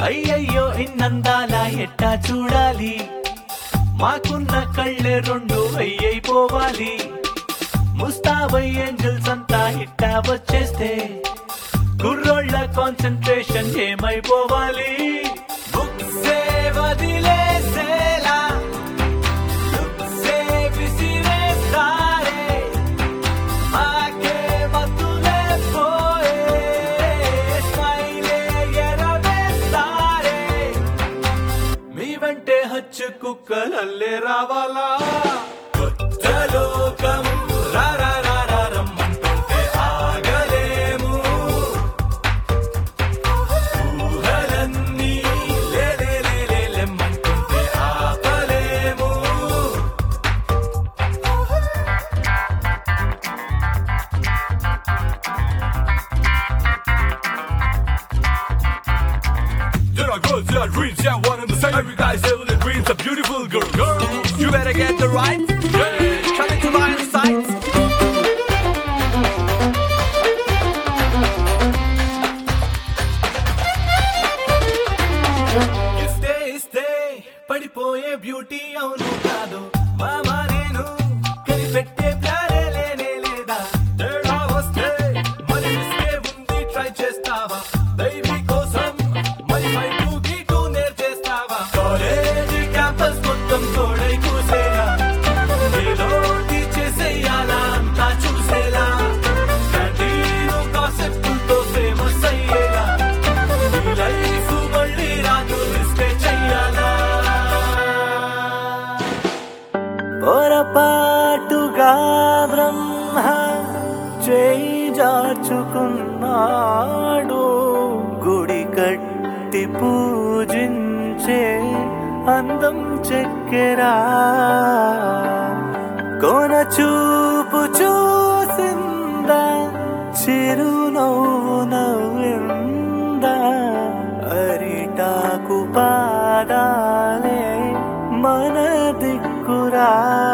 అయ్యయ్యో ఇన్నందాల ఎట్టా చూడాలి మాకున్న కళ్ళే రెండు అయ్యైపోవాలి ముస్తాబై ఏంజల్స్ అంతా ఇట్టా వచ్చేస్తే కుర్రోళ్ళ కాన్సన్ట్రేషన్ ఏమైపోవాలి బుక్సే వదిలేసేలా లుక్సే విసిరేస్తారే మాకే మత్తులే పోయే స్మైలే ఎరవేస్తారే మీ వెంటే హచ్చు కుక్కలల్లే రావాలా కొత్త లోకం రా రా రా రా రమ్మంటుంటే ఆగలేము ఊహలన్నీ లే లే లే లే లెమ్మంటుంటే ఆపలేము There are girls, there are dreams, yeah, one and the same. Every guy's having a dream, it's a beautiful girl. Girl, you better get the right. Yeah, coming to line of sight. ఇస్తే ఇస్తే పడిపోయే beauty అవును కాదు మామా నేను కనిపెట్టే ప్యారే లేనే లేదా తేడా వస్తే మరి ఇస్తే ఉంది ట్రై చేస్తావా బేబీ కోసం మరి బయట గీటు నేర్చేస్తావా కాలేజీ క్యాంపస్ మొత్తం తోడై కూసేలా ఏదోటి చేసేయాలా అంతా చూసేలా కంటిన్యూ కాన్సెప్ట్తో ఫేమస్ అయ్యేలా ఈ లైఫ్ మళ్ళీ రాదు రిస్కే చెయ్యాలా పొరపాటుగా బ్రహ్మ చేయి జార్చుకున్నాడు గుడి కట్టి పూజించే అందం చెక్కెరా కొన చూపు చూసిందా చిరునవ్వు నవ్విందా అరిటాకు పాదాలే మన దిక్కురా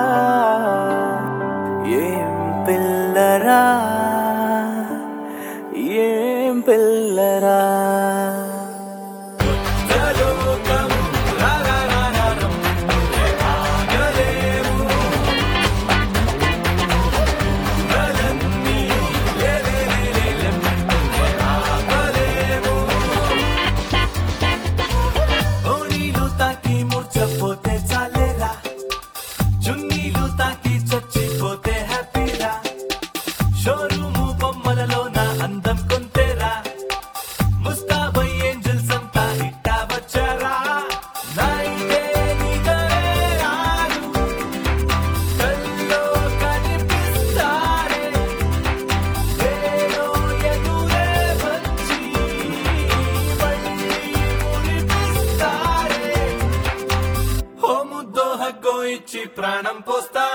ఏం పిల్లరా ఏం పిల్లరా ఓనీలు తాకి మూర్చపోతే చాలేరా చున్నీలు తాకి చచ్చిపోతే హ్యాపీరా షోరూము బొమ్మలలో నా అందం కొంతేరా ముస్తాబై ఏంజల్స్ అంతా ఇట్టా వచ్చారా నైటే నిదరే రారు కల్లో కనిపిస్తారే ఏదో ఎదురే వచ్చి మళ్ళీ మురిపిస్తారే ఓ ముద్దో హగ్గో ఇచ్చి ప్రాణం పోస్తా